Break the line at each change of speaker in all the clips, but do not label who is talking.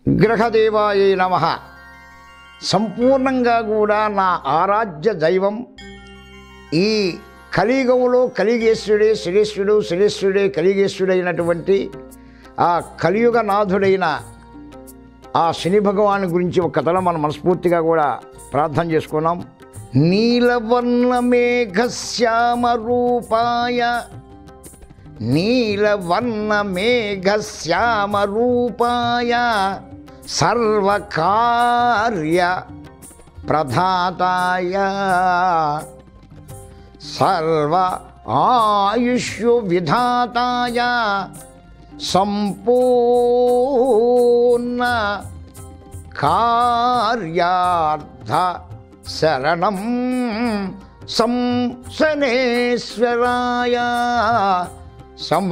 గ్రహదేవాయ నమ సంపూర్ణంగా కూడా నా ఆరాధ్య దైవం ఈ కలియుగంలో కలిగేశ్వరుడే శ్రేష్ఠుడు శ్రేష్ఠుడే కలిగేశ్వరుడైనటువంటి ఆ కలియుగ నాథుడైన ఆ శని భగవాన్ గురించి ఒక కథలో మనం మనస్ఫూర్తిగా కూడా ప్రార్థన చేసుకున్నాం నీలవర్ణ మేఘ శ్యామ రూపాయ నీలవర్ణ మేఘ శ్యామ రూపాయ సర్వకార్య ప్రధాతాయ సర్వ ఆయుష్యు విధాతాయ సంపూర్ణ కార్యార్థ శరణం సంసనేశ్వరాయ సం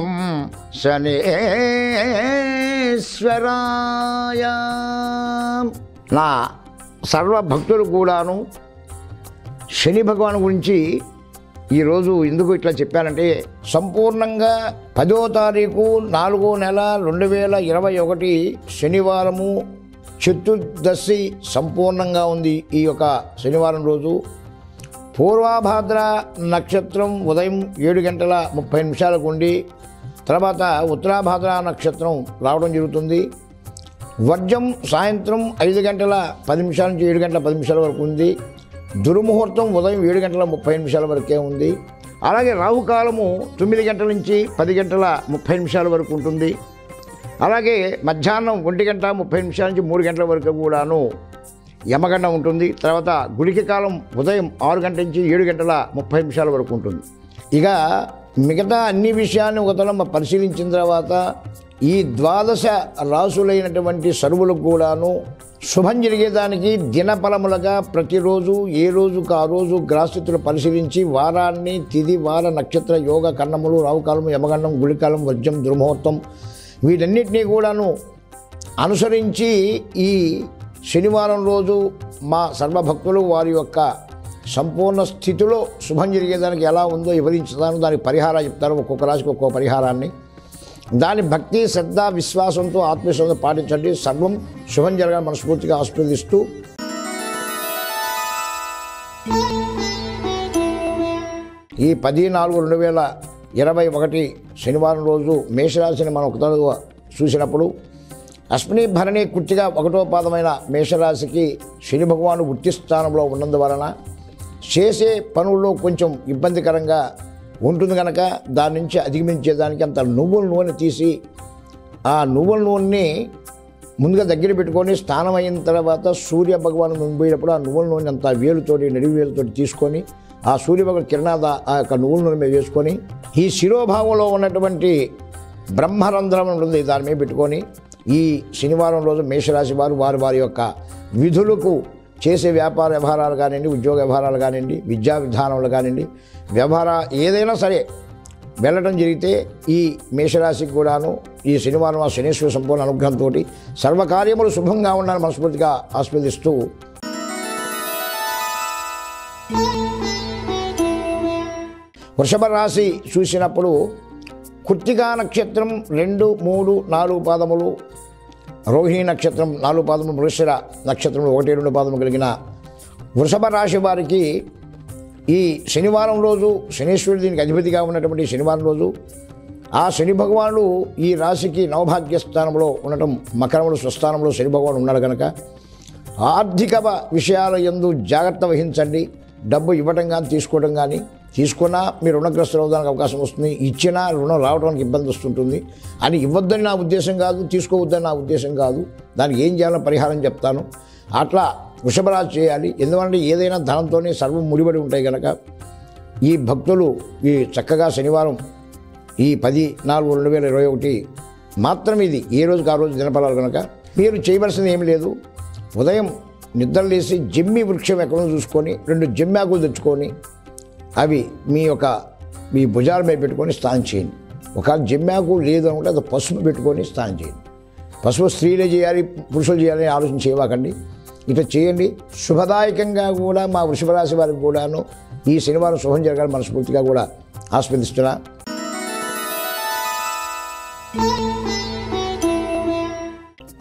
శనేశ్వరాయ నా సర్వ భక్తులు కూడాను శని భగవాన్ గురించి ఈరోజు ఎందుకు ఇట్లా చెప్పానంటే సంపూర్ణంగా పదో తారీఖు నాలుగో నెల రెండు వేల ఇరవై ఒకటి శనివారము చతుర్దశి సంపూర్ణంగా ఉంది ఈ యొక్క శనివారం రోజు పూర్వాభాద్ర నక్షత్రం ఉదయం ఏడు గంటల ముప్పై నిమిషాలకు ఉండి తర్వాత ఉత్తరాభాద్ర నక్షత్రం రావడం జరుగుతుంది వర్జం సాయంత్రం ఐదు గంటల పది నిమిషాల నుంచి ఏడు గంటల పది నిమిషాల వరకు ఉంది దుర్ముహూర్తం ఉదయం ఏడు గంటల ముప్పై నిమిషాల వరకే ఉంది అలాగే రాహుకాలము తొమ్మిది గంటల నుంచి పది గంటల ముప్పై నిమిషాల వరకు ఉంటుంది అలాగే మధ్యాహ్నం ఒంటి గంట ముప్పై నిమిషాల నుంచి మూడు గంటల వరకు కూడాను యమగండ ఉంటుంది తర్వాత గుడికి కాలం ఉదయం ఆరు గంటల నుంచి ఏడు గంటల ముప్పై నిమిషాల వరకు ఉంటుంది ఇక మిగతా అన్ని విషయాన్ని ఒకతల పరిశీలించిన తర్వాత ఈ ద్వాదశ రాసులైనటువంటి సరువులకు కూడాను శుభం జరిగేదానికి దినఫలములుగా ప్రతిరోజు ఏ రోజుకు ఆ రోజు గ్రహస్థితులు పరిశీలించి వారాన్ని తిది వార నక్షత్ర యోగ కన్నములు రావుకాలం యమగండం గుళికాలం వజ్రం దుర్ముహూర్తం వీటన్నిటినీ కూడాను అనుసరించి ఈ శనివారం రోజు మా సర్వభక్తులు వారి యొక్క సంపూర్ణ స్థితిలో శుభం జరిగేదానికి ఎలా ఉందో వివరించుతాను దానికి పరిహారం చెప్తాను ఒక్కొక్క రాశికి ఒక్కొక్క పరిహారాన్ని దాని భక్తి శ్రద్ధ విశ్వాసంతో ఆత్మవిశ్వాసంతో పాటించండి సర్వం శుభం జరగాలని మనస్ఫూర్తిగా ఆస్వాదిస్తూ ఈ పది నాలుగు రెండు వేల ఇరవై ఒకటి శనివారం రోజు మేషరాశిని మనం ఒక చూసినప్పుడు అశ్విని భరణి కుర్తిగా ఒకటో పాదమైన మేషరాశికి శని భగవాను వృత్తి స్థానంలో ఉన్నందువలన చేసే పనుల్లో కొంచెం ఇబ్బందికరంగా ఉంటుంది కనుక దాని నుంచి అధిగమించేదానికి అంత నువ్వుల నూనె తీసి ఆ నువ్వుల నూనెని ముందుగా దగ్గర పెట్టుకొని స్నానం అయిన తర్వాత సూర్య భగవాను ముంబైనప్పుడు ఆ నువ్వుల నూనె అంత వేలుతోటి నడివి వేలుతోటి తీసుకొని ఆ సూర్య భగవాన్ కిరణాద ఆ యొక్క నువ్వుల నూనె మీద వేసుకొని ఈ శిరోభాగంలో ఉన్నటువంటి బ్రహ్మరంధ్రం ఉంటుంది దాని మీద పెట్టుకొని ఈ శనివారం రోజు మేషరాశి వారు వారి వారి యొక్క విధులకు చేసే వ్యాపార వ్యవహారాలు కానివ్వండి ఉద్యోగ వ్యవహారాలు కానివ్వండి విద్యా విధానాలు కానివ్వండి వ్యవహార ఏదైనా సరే వెళ్ళడం జరిగితే ఈ మేషరాశికి కూడాను ఈ శనివారం ఆ శనీశ్వర సంపూర్ణ అనుగ్రహంతో సర్వకార్యములు శుభంగా ఉండాలని మనస్ఫూర్తిగా ఆస్వాదిస్తూ వృషభ రాశి చూసినప్పుడు కుర్తికా నక్షత్రం రెండు మూడు నాలుగు పాదములు రోహిణి నక్షత్రం నాలుగు పాదములు మృగశిర నక్షత్రం ఒకటి రెండు పాదములు కలిగిన వృషభ రాశి వారికి ఈ శనివారం రోజు శనీశ్వరుడు దీనికి అధిపతిగా ఉన్నటువంటి శనివారం రోజు ఆ శని భగవానుడు ఈ రాశికి నవభాగ్య స్థానంలో ఉండటం మకరంలో స్వస్థానంలో శని భగవానుడు ఉన్నాడు కనుక ఆర్థిక విషయాల యందు జాగ్రత్త వహించండి డబ్బు ఇవ్వటం కానీ తీసుకోవడం కానీ తీసుకున్నా మీరు రుణగ్రస్తులు అవడానికి అవకాశం వస్తుంది ఇచ్చినా రుణం రావడానికి ఇబ్బంది వస్తుంటుంది అని ఇవ్వద్దని నా ఉద్దేశం కాదు తీసుకోవద్దని నా ఉద్దేశం కాదు దానికి ఏం చేయాలని పరిహారం చెప్తాను అట్లా వృషభరాజు చేయాలి ఎందుకంటే ఏదైనా ధనంతోనే సర్వం ముడిపడి ఉంటాయి కనుక ఈ భక్తులు ఈ చక్కగా శనివారం ఈ పది నాలుగు రెండు వేల ఇరవై ఒకటి మాత్రం ఇది ఏ రోజుకి ఆ రోజు దినఫలాలు కనుక మీరు చేయవలసింది ఏమీ లేదు ఉదయం నిద్రలేసి జమ్మి వృక్షం ఎక్కడో చూసుకొని రెండు జమ్మాకులు తెచ్చుకొని అవి మీ యొక్క మీ భుజాల మీద పెట్టుకొని స్నానం చేయండి ఒకవేళ జమ్మాకు లేదు అనుకుంటే అది పసుపు పెట్టుకొని స్నానం చేయండి పసుపు స్త్రీలే చేయాలి పురుషులు చేయాలని ఆలోచన చేయవాకండి ఇట్లా చేయండి శుభదాయకంగా కూడా మా వృషభ రాశి వారికి కూడాను ఈ శనివారం శుభం జరగాలని మనస్ఫూర్తిగా కూడా ఆస్వాదిస్తున్నా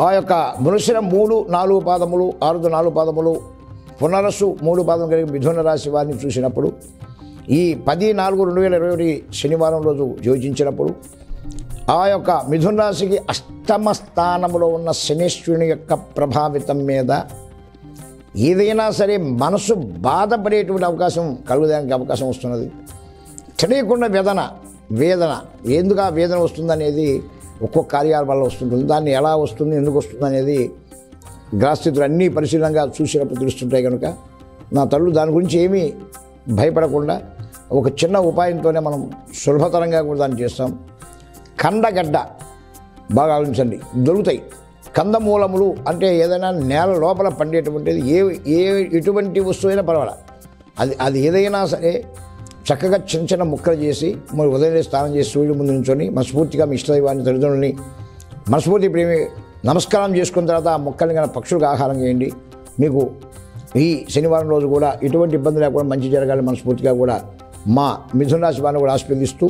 ఆ యొక్క మనుషుల మూడు నాలుగు పాదములు ఆరుదు నాలుగు పాదములు పునరస్సు మూడు పాదం కలిగి మిథున రాశి వారిని చూసినప్పుడు ఈ పది నాలుగు రెండు వేల ఇరవై ఒకటి శనివారం రోజు యోచించినప్పుడు ఆ యొక్క మిథున రాశికి అష్టమ స్థానంలో ఉన్న శనీశ్వరుని యొక్క ప్రభావితం మీద ఏదైనా సరే మనసు బాధపడేటువంటి అవకాశం కలుగుదానికి అవకాశం వస్తున్నది తెలియకుండా వేదన వేదన ఎందుకు ఆ వేదన వస్తుందనేది ఒక్కొక్క కార్యాల వల్ల వస్తుంటుంది దాన్ని ఎలా వస్తుంది ఎందుకు వస్తుంది అనేది గ్రహస్థితులు అన్నీ పరిశీలనగా చూసినప్పుడు తెలుస్తుంటాయి కనుక నా తల్లు దాని గురించి ఏమీ భయపడకుండా ఒక చిన్న ఉపాయంతోనే మనం సులభతరంగా కూడా దాన్ని చేస్తాం కండగడ్డ బాగా ఆలోచించండి దొరుకుతాయి కందమూలములు అంటే ఏదైనా నేల లోపల పండేటువంటిది ఏ ఏ ఎటువంటి వస్తువైనా పర్వాలేదు అది అది ఏదైనా సరే చక్కగా చిన్న చిన్న ముక్కలు చేసి మరి ఉదయం స్నానం చేసి సూర్యుడు ముందు నుంచొని మనస్ఫూర్తిగా మీ ఇష్టదైవాన్ని తల్లిదండ్రులని మనస్ఫూర్తి ప్రేమి నమస్కారం చేసుకున్న తర్వాత ఆ మొక్కల్ని కనుక పక్షులకు ఆహారం చేయండి మీకు ఈ శనివారం రోజు కూడా ఎటువంటి ఇబ్బంది లేకుండా మంచి జరగాలని మనస్ఫూర్తిగా కూడా మా మిథున రాశి వారిని కూడా ఆస్వాదిస్తూ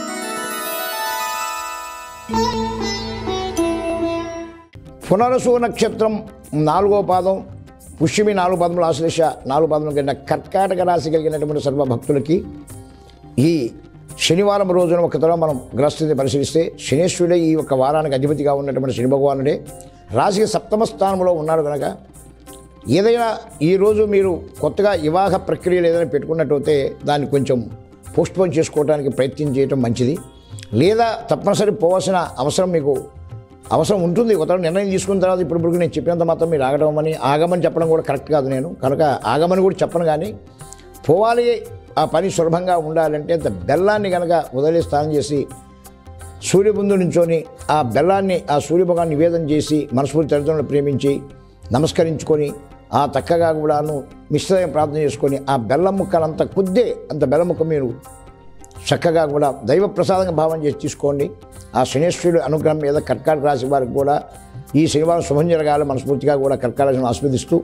పునరసు నక్షత్రం నాలుగో పాదం పుష్యమి నాలుగు పాదములు ఆశ్లేష నాలుగు పాదములు కలిగిన కర్కాటక రాశి కలిగినటువంటి సర్వ భక్తులకి ఈ శనివారం రోజున ఒక తరం మనం గ్రహస్థితిని పరిశీలిస్తే శనేశ్వరుడే ఈ యొక్క వారానికి అధిపతిగా ఉన్నటువంటి శని భగవానుడే రాశికి సప్తమ స్థానంలో ఉన్నాడు కనుక ఏదైనా ఈరోజు మీరు కొత్తగా వివాహ ప్రక్రియలు ఏదైనా పెట్టుకున్నట్టయితే దాన్ని కొంచెం పోస్ట్పోన్ చేసుకోవడానికి ప్రయత్నం చేయటం మంచిది లేదా తప్పనిసరి పోవాల్సిన అవసరం మీకు అవసరం ఉంటుంది కొత్త నిర్ణయం తీసుకున్న తర్వాత ఇప్పుడు ఇప్పుడు నేను చెప్పినంత మాత్రం మీరు ఆగడం అని ఆగమని చెప్పడం కూడా కరెక్ట్ కాదు నేను కనుక ఆగమని కూడా చెప్పను కానీ పోవాలి ఆ పని సులభంగా ఉండాలంటే అంత బెల్లాన్ని కనుక వదిలే స్నానం చేసి సూర్యబుందు నుంచొని ఆ బెల్లాన్ని ఆ సూర్యభగాన్ని నివేదన చేసి మనస్ఫూర్తి తల్లిదండ్రులను ప్రేమించి నమస్కరించుకొని ఆ చక్కగా కూడాను మిశ్రయం ప్రార్థన చేసుకొని ఆ బెల్లం ముక్కలంత కొద్దే అంత బెల్లం ముక్క మీరు చక్కగా కూడా దైవ ప్రసాదంగా భావం చేసి తీసుకోండి ఆ శనేశ్వరుడు అనుగ్రహం మీద కర్కాటక రాశి వారికి కూడా ఈ శనివారం శుభం జరగాలి మనస్ఫూర్తిగా కూడా కర్కాటక రాశిని ఆస్వాదిస్తూ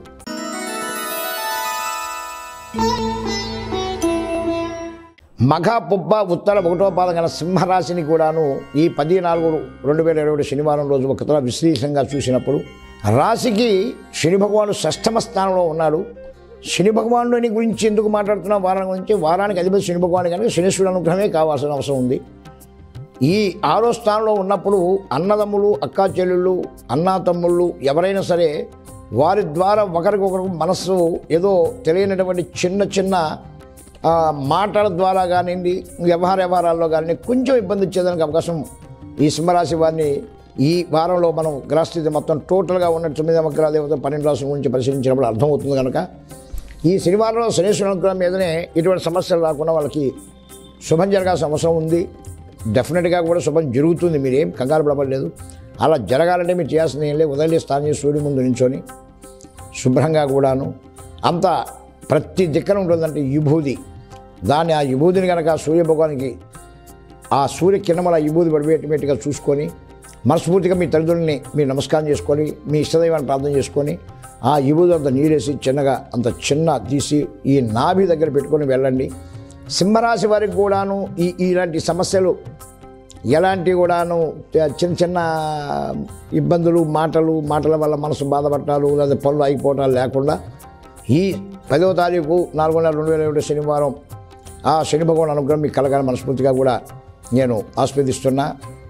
మఘ పుబ్బ ఉత్తర ఒకటో పాదం గల సింహరాశిని కూడాను ఈ పది నాలుగు రెండు వేల ఇరవై శనివారం రోజు ఒకతర విశ్లేషంగా చూసినప్పుడు రాశికి శని భగవానుడు షష్టమ స్థానంలో ఉన్నాడు శని భగవానుడిని గురించి ఎందుకు మాట్లాడుతున్నాం వారాన్ని గురించి వారానికి అధిపతి శని భగవాను కనుక శనీశ్వరుడు అనుగ్రహమే కావాల్సిన అవసరం ఉంది ఈ ఆరో స్థానంలో ఉన్నప్పుడు అన్నదమ్ములు అక్కా చెల్లెళ్ళు అన్నా తమ్ముళ్ళు ఎవరైనా సరే వారి ద్వారా ఒకరికొకరు మనస్సు ఏదో తెలియనటువంటి చిన్న చిన్న ఆ, మాటల ద్వారా కానివ్వండి వ్యవహార వ్యవహారాల్లో కానీ కొంచెం ఇబ్బంది ఇచ్చేదానికి అవకాశం ఈ సింహరాశి వారిని ఈ వారంలో మనం గ్రహస్థితి మొత్తం టోటల్గా ఉన్న తొమ్మిది నవగ్రహాల దేవత పన్నెండు రాశుల గురించి పరిశీలించినప్పుడు అర్థమవుతుంది కనుక ఈ శనివారంలో శనీశ్వర అనుగ్రహం మీదనే ఇటువంటి సమస్యలు రాకుండా వాళ్ళకి శుభం జరగాల్సిన అవసరం ఉంది డెఫినెట్గా కూడా శుభం జరుగుతుంది మీరేం కంగారు పడలేదు అలా జరగాలంటే మీరు చేయాల్సింది ఏం లేదు ఉదయం స్థానం చేసి సూర్యుడి ముందు నించొని శుభ్రంగా కూడాను అంత ప్రతి దిక్కన ఉంటుందంటే విభూది దాన్ని ఆ విభూదిని కనుక సూర్యభగవానికి ఆ సూర్య కిరణముల విభూది పడిపోయేట్టుగా చూసుకొని మనస్ఫూర్తిగా మీ తల్లిదండ్రులని మీరు నమస్కారం చేసుకొని మీ ఇష్టదైవాన్ని ప్రార్థన చేసుకొని ఆ విభూది అంత నీరేసి చిన్నగా అంత చిన్న తీసి ఈ నాభి దగ్గర పెట్టుకొని వెళ్ళండి సింహరాశి వారికి కూడాను ఈ ఇలాంటి సమస్యలు ఎలాంటి కూడాను చిన్న చిన్న ఇబ్బందులు మాటలు మాటల వల్ల మనసు బాధపడటాలు లేదా పనులు అయిపోవటాలు లేకుండా ఈ పదవ తారీఖు నాలుగు వందల రెండు వేల ఏడు శనివారం ఆ శని భగవాన్ అనుగ్రహం మీకు కలగాలని మనస్ఫూర్తిగా కూడా నేను ఆస్వాదిస్తున్నా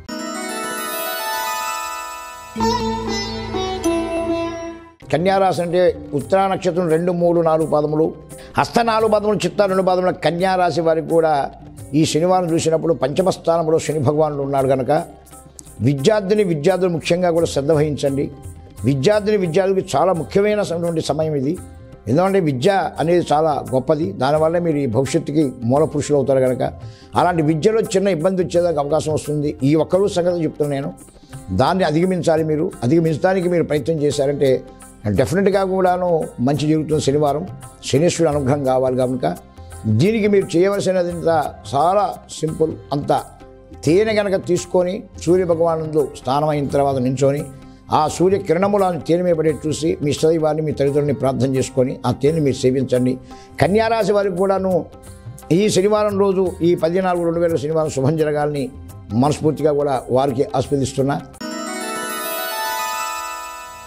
కన్యారాశి అంటే ఉత్తరా నక్షత్రం రెండు మూడు నాలుగు పాదములు హస్త నాలుగు పాదములు చిత్త రెండు పాదముల కన్యారాశి వారికి కూడా ఈ శనివారం చూసినప్పుడు పంచమ స్థానంలో శని భగవానుడు ఉన్నాడు కనుక విద్యార్థిని విద్యార్థులు ముఖ్యంగా కూడా శ్రద్ధ వహించండి విద్యార్థిని విద్యార్థులకి చాలా ముఖ్యమైనటువంటి సమయం ఇది ఎందుకంటే విద్య అనేది చాలా గొప్పది దానివల్ల మీరు ఈ భవిష్యత్తుకి మూల పురుషులు అవుతారు కనుక అలాంటి విద్యలో చిన్న ఇబ్బంది వచ్చేదానికి అవకాశం వస్తుంది ఈ ఒక్కరూ సంగతి చెప్తున్నాను నేను దాన్ని అధిగమించాలి మీరు అధిగమించడానికి మీరు ప్రయత్నం చేశారంటే డెఫినెట్గా కూడాను మంచి జరుగుతుంది శనివారం శనీశ్వరుడు అనుగ్రహం కావాలి కనుక దీనికి మీరు చేయవలసినది ఇంత చాలా సింపుల్ అంత తేనె కనుక తీసుకొని సూర్య భగవానుడు స్నానం అయిన తర్వాత నించొని ఆ సూర్య కిరణములను తేనె మీద పడేది చూసి మీ ఇష్టదైవాన్ని మీ తల్లిదండ్రులని ప్రార్థన చేసుకొని ఆ తేనె మీరు సేవించండి కన్యారాశి వారికి కూడాను ఈ శనివారం రోజు ఈ పద్నాలుగు రెండు వేల శనివారం శుభం జరగాలని మనస్ఫూర్తిగా కూడా వారికి ఆస్వాదిస్తున్నా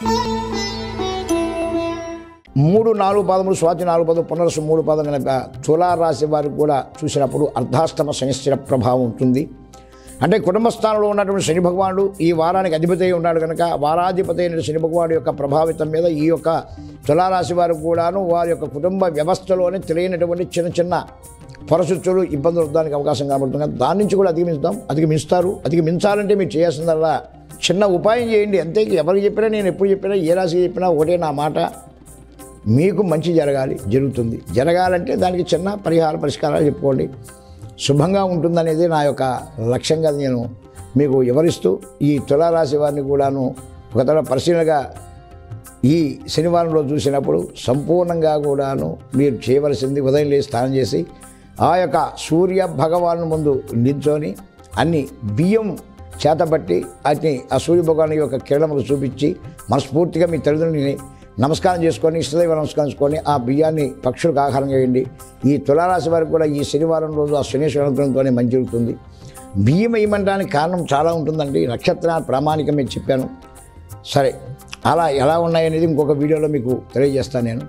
మూడు నాలుగు పాదములు స్వాతి నాలుగు పదములు పునరుసు మూడు పాదం కనుక తులారాశి వారికి కూడా చూసినప్పుడు అర్ధాష్టమ శనిశ్చర ప్రభావం ఉంటుంది అంటే కుటుంబ స్థానంలో ఉన్నటువంటి శని భగవానుడు ఈ వారానికి అధిపతి అయి ఉన్నాడు కనుక వారాధిపతి అయిన శని భగవానుడు యొక్క ప్రభావితం మీద ఈ యొక్క తులారాశి వారికి కూడాను వారి యొక్క కుటుంబ వ్యవస్థలోనే తెలియనటువంటి చిన్న చిన్న పొరచుచ్చులు ఇబ్బందులు ఉండడానికి అవకాశం కనబడుతుంది కదా దాని నుంచి కూడా అధిగమిస్తాం అధిగమిస్తారు అధిగమించాలంటే మీరు చేయాల్సిందల్లా చిన్న ఉపాయం చేయండి అంతే ఎవరికి చెప్పినా నేను ఎప్పుడు చెప్పినా ఏ రాశికి చెప్పినా ఒకటే నా మాట మీకు మంచి జరగాలి జరుగుతుంది జరగాలంటే దానికి చిన్న పరిహార పరిష్కారాలు చెప్పుకోండి శుభంగా ఉంటుందనేది నా యొక్క లక్ష్యంగా నేను మీకు వివరిస్తూ ఈ తులారాశి వారిని కూడాను ఒకతర పరిశీలనగా ఈ శనివారంలో చూసినప్పుడు సంపూర్ణంగా కూడాను మీరు చేయవలసింది ఉదయం లేచి స్నానం చేసి ఆ యొక్క సూర్య భగవాను ముందు నిల్చొని అన్ని బియ్యం చేతబట్టి వాటిని ఆ సూర్య భగవాను యొక్క కిరణములు చూపించి మనస్ఫూర్తిగా మీ తల్లిదండ్రులని నమస్కారం చేసుకొని ఇష్టదైవ నమస్కారం చేసుకొని ఆ బియ్యాన్ని పక్షులకు ఆహారం చేయండి ఈ తులారాశి వారికి కూడా ఈ శనివారం రోజు ఆ శనీశ్వర అనుగ్రహంతోనే మంచి జరుగుతుంది బియ్యం వేయమంటానికి కారణం చాలా ఉంటుందండి నక్షత్ర ప్రామాణికం మీకు చెప్పాను సరే అలా ఎలా ఉన్నాయనేది ఇంకొక వీడియోలో మీకు తెలియజేస్తాను నేను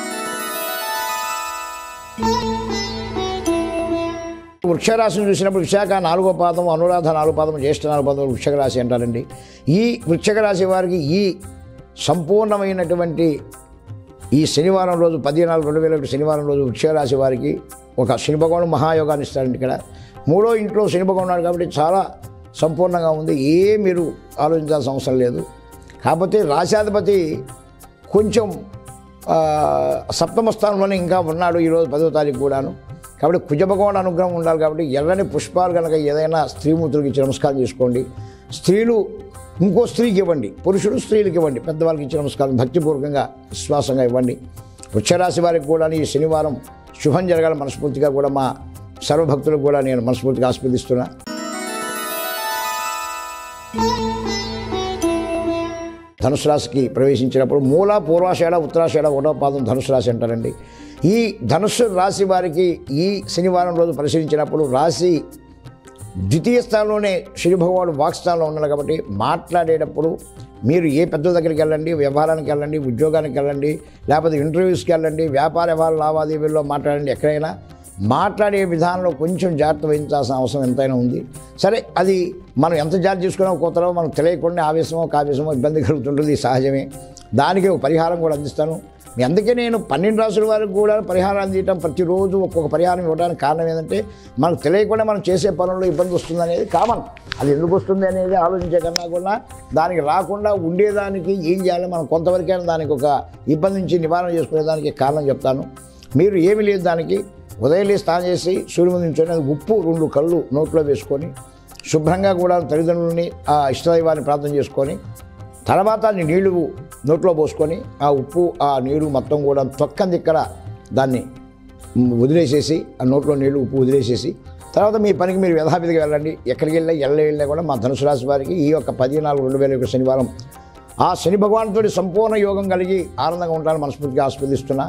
వృక్షరాశిని చూసినప్పుడు విశాఖ నాలుగో పాదం అనురాధ నాలుగో పాదం జ్యేష్ఠ నాలుగో పాదం వృక్షక రాశి అంటారండి ఈ వృక్షక రాశి వారికి ఈ సంపూర్ణమైనటువంటి ఈ శనివారం రోజు పదిహేను రెండు వేల ఒకటి శనివారం రోజు వృక్షక రాశి వారికి ఒక శని భగవానుడు మహాయోగాన్ని ఇస్తారండి ఇక్కడ మూడో ఇంట్లో శని భగవానుడు ఉన్నాడు కాబట్టి చాలా సంపూర్ణంగా ఉంది ఏ మీరు ఆలోచించాల్సిన అవసరం లేదు కాకపోతే రాశాధిపతి కొంచెం ఆ, సప్తమ స్థానంలోనే ఇంకా ఉన్నాడు ఈరోజు పదో తారీఖు కూడాను కాబట్టి కుజభగవాన్ అనుగ్రహం ఉండాలి కాబట్టి ఎర్రని పుష్పాలు కనుక ఏదైనా స్త్రీమూర్తులకు ఇచ్చి నమస్కారం చేసుకోండి స్త్రీలు ఇంకో స్త్రీకి ఇవ్వండి పురుషుడు స్త్రీలకు ఇవ్వండి పెద్దవాళ్ళకి ఇచ్చి నమస్కారం భక్తిపూర్వకంగా విశ్వాసంగా ఇవ్వండి వృక్షరాశి వారికి కూడా ఈ శనివారం శుభం జరగాలి మనస్ఫూర్తిగా కూడా మా సర్వభక్తులకు కూడా నేను మనస్ఫూర్తిగా ఆస్వాదిస్తున్నా ధనుసు రాశికి ప్రవేశించినప్పుడు మూల పూర్వాషాఢ ఉత్తరాషాఢ ఒకటో పాదం ధనుసు రాశి అంటారండి ఈ ధనుస్సు రాశి వారికి ఈ శనివారం రోజు పరిశీలించినప్పుడు రాశి ద్వితీయ స్థానంలోనే శని భగవానుడు వాక్స్థానంలో ఉన్నాడు కాబట్టి మాట్లాడేటప్పుడు మీరు ఏ పెద్ద దగ్గరికి వెళ్ళండి వ్యవహారానికి వెళ్ళండి ఉద్యోగానికి వెళ్ళండి లేకపోతే ఇంటర్వ్యూస్కి వెళ్ళండి వ్యాపార వ్యవహార లావాదేవీల్లో మాట్లాడండి ఎక్కడైనా మాట్లాడే విధానంలో కొంచెం జాగ్రత్త వహించాల్సిన అవసరం ఎంతైనా ఉంది సరే అది మనం ఎంత జాగ్రత్త తీసుకున్నా కొత్తలో మనకు తెలియకుండా ఆవేశమో కావేశమో ఇబ్బంది కలుగుతుంటుంది సహజమే దానికి ఒక పరిహారం కూడా అందిస్తాను మీ అందుకే నేను పన్నెండు రాసుల వారికి కూడా పరిహారం అందించడం ప్రతిరోజు ఒక్కొక్క పరిహారం ఇవ్వడానికి కారణం ఏంటంటే మనకు తెలియకుండా మనం చేసే పనుల్లో ఇబ్బంది వస్తుంది అనేది కామన్ అది ఎందుకు వస్తుంది అనేది ఆలోచించే కన్నా కూడా దానికి రాకుండా ఉండేదానికి ఏం చేయాలి మనం కొంతవరకైనా దానికి ఒక ఇబ్బంది నుంచి నివారణ చేసుకునేదానికి కారణం చెప్తాను మీరు ఏమీ లేదు దానికి ఉదయం లేచి స్నానం చేసి సూర్యుడు ముందు నిల్చొని అది ఉప్పు రెండు కళ్ళు నోట్లో వేసుకొని శుభ్రంగా కూడా తల్లిదండ్రులని ఆ ఇష్టదైవాన్ని ప్రార్థన చేసుకొని తర్వాత నీ నీళ్లు నోట్లో పోసుకొని ఆ ఉప్పు ఆ నీరు మొత్తం కూడా తొక్కంది ఇక్కడ దాన్ని మ్, వదిలేసేసి ఆ నోట్లో నీళ్లు ఉప్పు వదిలేసేసి తర్వాత మీ పనికి మీరు యథావిధిగా వెళ్ళండి ఎక్కడికి వెళ్ళినా ఎల్ల వెళ్ళినా కూడా మా ధనుసు రాశి వారికి ఈ యొక్క పదిహేను రెండు వేల యొక్క శనివారం ఆ శని భగవానుతో సంపూర్ణ యోగం కలిగి ఆనందంగా ఉంటానని మనస్ఫూర్తిగా ఆస్వాదిస్తున్నా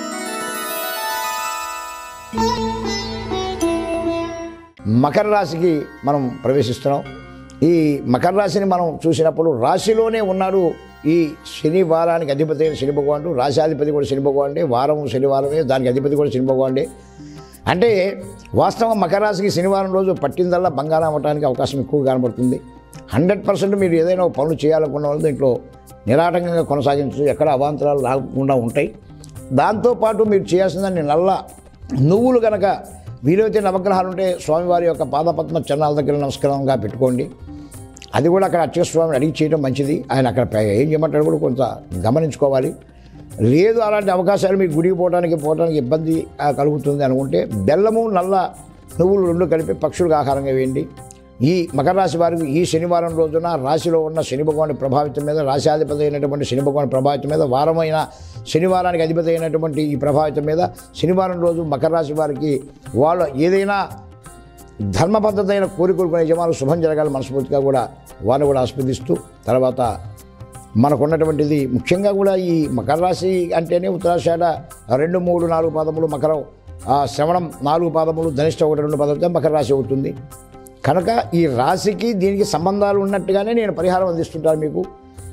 మకర రాశికి మనం ప్రవేశిస్తున్నాం ఈ మకర రాశిని మనం చూసినప్పుడు రాశిలోనే ఉన్నాడు ఈ శని వారానికి అధిపతి అయిన శని భగవానుడు రాశాధిపతి కూడా శని భగవానుడే వారం శనివారమే దానికి అధిపతి కూడా శని భగవానుడే అంటే వాస్తవం మకర రాశికి శనివారం రోజు పట్టిందల్లా బంగారం అవ్వడానికి అవకాశం ఎక్కువ కనబడుతుంది హండ్రెడ్ పర్సెంట్ మీరు ఏదైనా ఒక పనులు చేయాలనుకున్న వాళ్ళు దీంట్లో నిరాటంకంగా కొనసాగించు ఎక్కడ అవాంతరాలు రాకుండా ఉంటాయి దాంతోపాటు మీరు చేయాల్సిందని నల్ల నువ్వులు గనక వీలైతే నవగ్రహాలు ఉంటే స్వామివారి యొక్క పాదపద్మ చరణాల దగ్గర నమస్కారంగా పెట్టుకోండి అది కూడా అక్కడ అచ్చ స్వామిని అడిగి చేయడం మంచిది ఆయన అక్కడ పై- ఏం చేయమంటాడు కూడా కొంత గమనించుకోవాలి లేదు అలాంటి అవకాశాలు మీకు గుడికి పోవడానికి పోవడానికి ఇబ్బంది ఆ, కలుగుతుంది అనుకుంటే బెల్లము నల్ల నువ్వులు రెండు కలిపి పక్షులకు ఆహారంగా వేయండి ఈ మకర రాశి వారికి ఈ శనివారం రోజున రాశిలో ఉన్న శని భగవాని ప్రభావితం మీద రాశాధిపతి అయినటువంటి శని భగవాని ప్రభావితం మీద వారమైన శనివారానికి అధిపతి అయినటువంటి ఈ ప్రభావితం మీద శనివారం రోజు మకర రాశి వారికి వాళ్ళు ఏదైనా ధర్మబద్ధత అయిన కోరికలు యజమానులు శుభం జరగాలి మనస్ఫూర్తిగా కూడా వారిని కూడా ఆస్వాదిస్తూ తర్వాత మనకున్నటువంటిది ముఖ్యంగా కూడా ఈ మకర రాశి అంటేనే ఉత్తరాషాఢ రెండు మూడు నాలుగు పాదములు మకరం ఆ శ్రవణం నాలుగు పాదములు ధనిష్ట ఒకటి రెండు పాదములతో మకర రాశి అవుతుంది కనుక ఈ రాశికి దీనికి సంబంధాలు ఉన్నట్టుగానే నేను పరిహారం అందిస్తుంటాను మీకు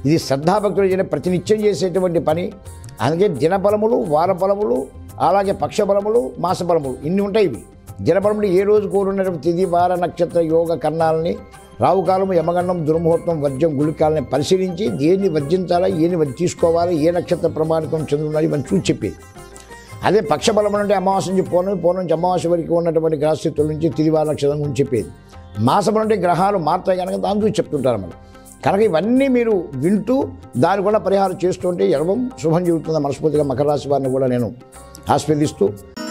ఇది శ్రద్ధాభక్తులు చేయడం ప్రతినిత్యం చేసేటువంటి పని అందుకే దినబలములు వారబలములు అలాగే పక్షబలములు మాసబలములు ఇన్ని ఉంటాయి ఇవి దినబలములు ఏ రోజు కోరున్నటువంటి తిథి వార నక్షత్ర యోగ కర్ణాలని రావుకాలము యమగండం దుర్ముహూర్తం వర్జ్యం గుళికాలని పరిశీలించి దేన్ని వర్జించాలా ఏని వర్జి తీసుకోవాలా ఏ నక్షత్ర ప్రమాణికం చెందుతున్నది ఇవన్నీ చూసి చెప్పేది అదే పక్షబలం అంటే అమావాస్య నుంచి పూర్ణం పూర్ణం నుంచి అమావాస్య వరకు ఉన్నటువంటి గ్రహస్థితుల నుంచి తిరివార నక్షత్రం గురించి చెప్పేది మాసబలం అంటే గ్రహాలు మారుతాయి కనుక దాని గురించి చెప్తుంటారు మనం కనుక ఇవన్నీ మీరు వింటూ దాని కూడా పరిహారం చేస్తుంటే ఎడవం శుభం జరుగుతుంది మనస్ఫూర్తిగా మకర రాశి వారిని కూడా నేను ఆస్వాదిస్తూ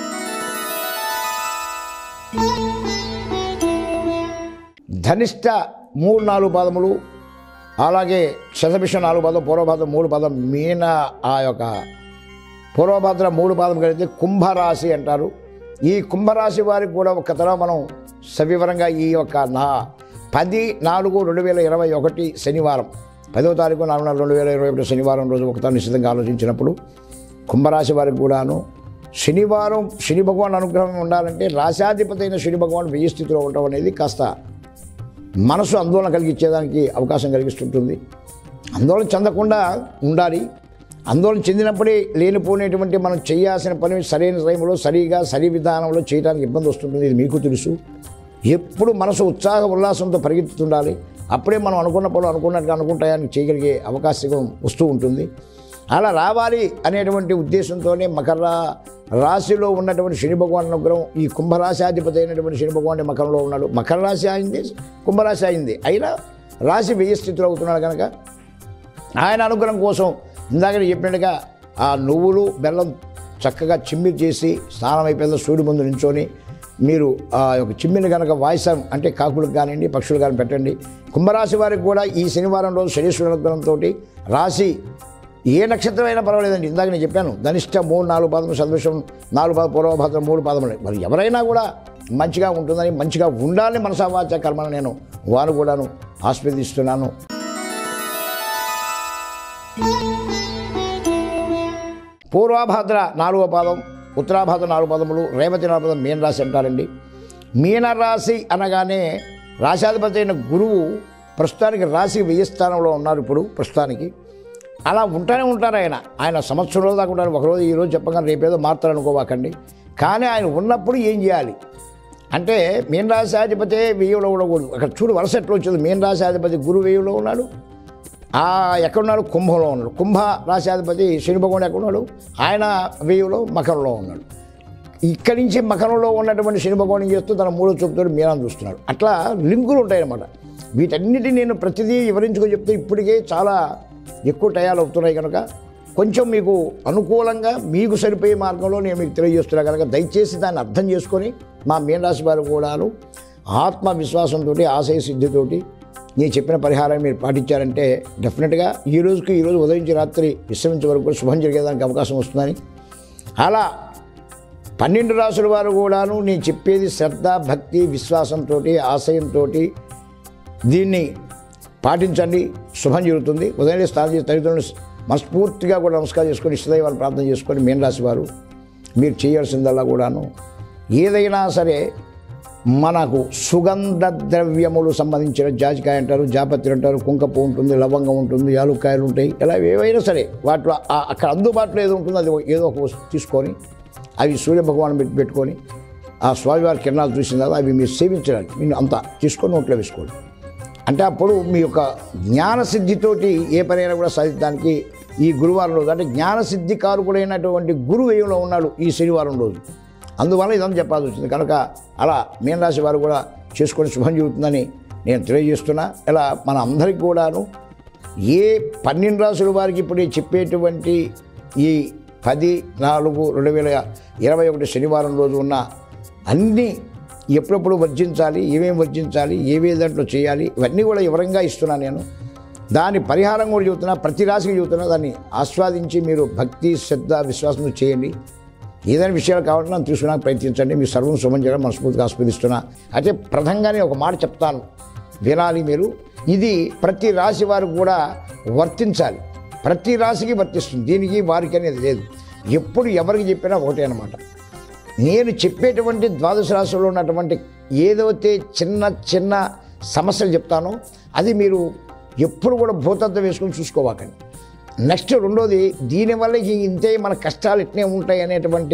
ధనిష్ట మూడు నాలుగు పాదములు అలాగే శతభిష నాలుగు పాదం పూర్వపాదం మూడు పాదం మీన ఆ యొక్క పూర్వభద్ర మూడు పాదం కలిగితే కుంభరాశి అంటారు ఈ కుంభరాశి వారికి కూడా ఒక తరం మనం సవివరంగా ఈ యొక్క నా పది నాలుగు రెండు వేల ఇరవై ఒకటి శనివారం పదవ తారీఖు నాలుగు నాలుగు రెండు వేల ఇరవై ఒకటి శనివారం రోజు ఒకసారి నిశ్చితంగా ఆలోచించినప్పుడు కుంభరాశి వారికి కూడాను శనివారం శని భగవాన్ అనుగ్రహం ఉండాలంటే రాశాధిపతి అయిన శని భగవాన్ వెయ్యి స్థితిలో ఉండడం అనేది కాస్త మనసు ఆందోళన కలిగించేదానికి అవకాశం కలిగిస్తుంటుంది ఆందోళన చెందకుండా ఉండాలి ఆందోళన చెందినప్పుడే లేనిపోయినటువంటి మనం చేయాల్సిన పని సరైన టైంలో సరిగా సరి విధానంలో చేయడానికి ఇబ్బంది వస్తుంటుంది ఇది మీకు తెలుసు ఎప్పుడు మనసు ఉత్సాహ ఉల్లాసంతో పరిగెత్తుతుండాలి అప్పుడే మనం అనుకున్న పనులు అనుకున్నట్టుగా అనుకుంటాయని చేయగలిగే అవకాశం వస్తూ ఉంటుంది అలా రావాలి అనేటువంటి ఉద్దేశంతోనే మకర రాశిలో ఉన్నటువంటి శని భగవాన్ అనుగ్రహం ఈ కుంభరాశాధిపతి అయినటువంటి శని భగవాన్ మకరంలో ఉన్నాడు మకర రాశి అయింది కుంభరాశి అయింది అయినా రాశి వెయ్యి స్థితిలో అవుతున్నాడు కనుక ఆయన అనుగ్రహం కోసం ఇందాక నేను చెప్పినట్టుగా ఆ నువ్వులు బెల్లం చక్కగా చిమ్మి చేసి స్నానం అయిపోయిన సూర్యుడి ముందు నించొని మీరు ఆ యొక్క చిమ్మిని కనుక వాయిసం అంటే కాకులకు కానివ్వండి పక్షులు కానీ పెట్టండి కుంభరాశి వారికి కూడా ఈ శనివారం రోజు శనీశ్వరుని అనుగ్రహంతో రాశి ఏ నక్షత్రం అయినా పర్వాలేదండి ఇందాక నేను చెప్పాను ధనిష్ట మూడు నాలుగు పాదం సదృశం నాలుగు పాదం పూర్వభద్రం మూడు పాదములు మరి ఎవరైనా కూడా మంచిగా ఉంటుందని మంచిగా ఉండాలని మనసావాచ కర్మను నేను వారు కూడాను ఆస్వాదిస్తున్నాను పూర్వాభాద్ర నాలుగో పాదం ఉత్తరాభాద్ర నాలుగు పాదములు రేవతి నాలుగు పాదం మీన రాశి అంటారండి మీన రాశి అనగానే రాశాధిపతి అయిన గురువు ప్రస్తుతానికి రాశి వెయ్యి స్థానంలో ఉన్నారు ఇప్పుడు ప్రస్తుతానికి అలా ఉంటానే ఉంటారు ఆయన ఆయన సంవత్సరంలో దాకా ఉంటారు ఒకరోజు ఈరోజు చెప్పగానే రేపేదో మారుతారు అనుకోవాకండి కానీ ఆయన ఉన్నప్పుడు ఏం చేయాలి అంటే మీన రాశాధిపతి వెయ్యిలో ఉండకూడదు అక్కడ చూడు వరుస ఎట్లా వచ్చింది మీన రాశాధిపతి గురు వెయ్యిలో ఉన్నాడు ఆ ఎక్కడున్నాడు కుంభంలో ఉన్నాడు కుంభ రాశాధిపతి శని భగవాన్ ఎక్కడున్నాడు ఆయన వెయ్యిలో మకరంలో ఉన్నాడు ఇక్కడి నుంచి మకరంలో ఉన్నటువంటి శని భగవాన్ ఏం చేస్తూ తన మూడో చూపుతో మీనాన్ని చూస్తున్నాడు అట్లా లింకులు ఉంటాయన్నమాట వీటన్నిటిని నేను ప్రతిదీ వివరించుకొని చెప్తే ఇప్పటికే చాలా ఎక్కువ టయాలు అవుతున్నాయి కనుక కొంచెం మీకు అనుకూలంగా మీకు సరిపోయే మార్గంలో నేను మీకు తెలియజేస్తున్నా కనుక దయచేసి దాన్ని అర్థం చేసుకొని మా మీనరాశి వారు కూడాను ఆత్మవిశ్వాసంతో ఆశయ సిద్ధితోటి నేను చెప్పిన పరిహారాన్ని మీరు పాటించారంటే డెఫినెట్గా ఈ రోజుకి ఈ రోజు ఉదయించి రాత్రి విశ్రమించే వరకు కూడా శుభం జరిగేదానికి అవకాశం వస్తుందని అలా పన్నెండు రాసుల వారు కూడాను నేను చెప్పేది శ్రద్ధ భక్తి విశ్వాసంతో ఆశయంతో దీన్ని పాటించండి శుభం జరుగుతుంది ఉదయం స్నానం చేసి తల్లిదండ్రులు మనస్ఫూర్తిగా కూడా నమస్కారం చేసుకొని ఇష్టదైవాన్ని ప్రార్థన చేసుకొని మీన రాశి వారు మీరు చేయాల్సిందల్లా కూడాను ఏదైనా సరే మనకు సుగంధ ద్రవ్యములు సంబంధించిన జాజికాయ అంటారు జాపత్రి అంటారు కుంకపు ఉంటుంది లవంగం ఉంటుంది యాలుక్కాయలు ఉంటాయి ఇలా ఏవైనా సరే వాటిలో ఆ- అక్కడ అందుబాటులో ఏదో ఉంటుందో అది ఏదో ఒక వస్తువు తీసుకొని అవి సూర్య భగవాన్ పెట్టి పెట్టుకొని ఆ స్వామివారి కిరణాలు చూసిన తర్వాత అవి మీరు సేవించడానికి మీరు అంతా తీసుకొని నోట్లో వేసుకోండి అంటే అప్పుడు మీ యొక్క జ్ఞానసిద్ధితోటి ఏ పనైనా కూడా సాధించడానికి ఈ గురువారం రోజు అంటే జ్ఞానసిద్ధి కారుకుడైనటువంటి గురువేయంలో ఉన్నాడు ఈ శనివారం రోజు అందువల్ల ఇదంతా చెప్పాల్సి వచ్చింది కనుక అలా మీనరాశి వారు కూడా చేసుకొని శుభం జరుగుతుందని నేను తెలియజేస్తున్నా ఇలా మన అందరికి కూడాను ఏ పన్నెండు రాసుల వారికి ఇప్పుడు నేను చెప్పేటువంటి ఈ పది నాలుగు రెండు వేల ఇరవై ఒకటి శనివారం రోజు ఉన్న అన్నీ ఎప్పుడెప్పుడు వర్జించాలి ఏమేమి వర్జించాలి ఏవే దాంట్లో చేయాలి ఇవన్నీ కూడా వివరంగా ఇస్తున్నాను నేను దాని పరిహారం కూడా చెబుతున్నా ప్రతి రాశికి చెబుతున్నా దాన్ని ఆస్వాదించి మీరు భక్తి శ్రద్ధ విశ్వాసంతో చేయండి ఏదైనా విషయాలు కావాలంటే నన్ను తీసుకున్నాక ప్రయత్నించండి మీ సర్వం శుభం చేయడం మనస్ఫూర్తిగా ఆస్వాదిస్తున్నా అయితే ప్రధానంగానే ఒక మాట చెప్తాను వినాలి మీరు ఇది ప్రతి రాశి వారు కూడా వర్తించాలి ప్రతి రాశికి వర్తిస్తుంది దీనికి వారికి అనేది లేదు ఎప్పుడు ఎవరికి చెప్పినా ఒకటే అనమాట నేను చెప్పేటువంటి ద్వాదశ రాశుల్లో ఉన్నటువంటి ఏదైతే చిన్న చిన్న సమస్యలు చెప్తానో అది మీరు ఎప్పుడు కూడా భూతత్వం వేసుకొని చూసుకోవాకండి నెక్స్ట్ రెండోది దీనివల్ల ఈ ఇంతే మన కష్టాలు ఇట్నే ఉంటాయి అనేటువంటి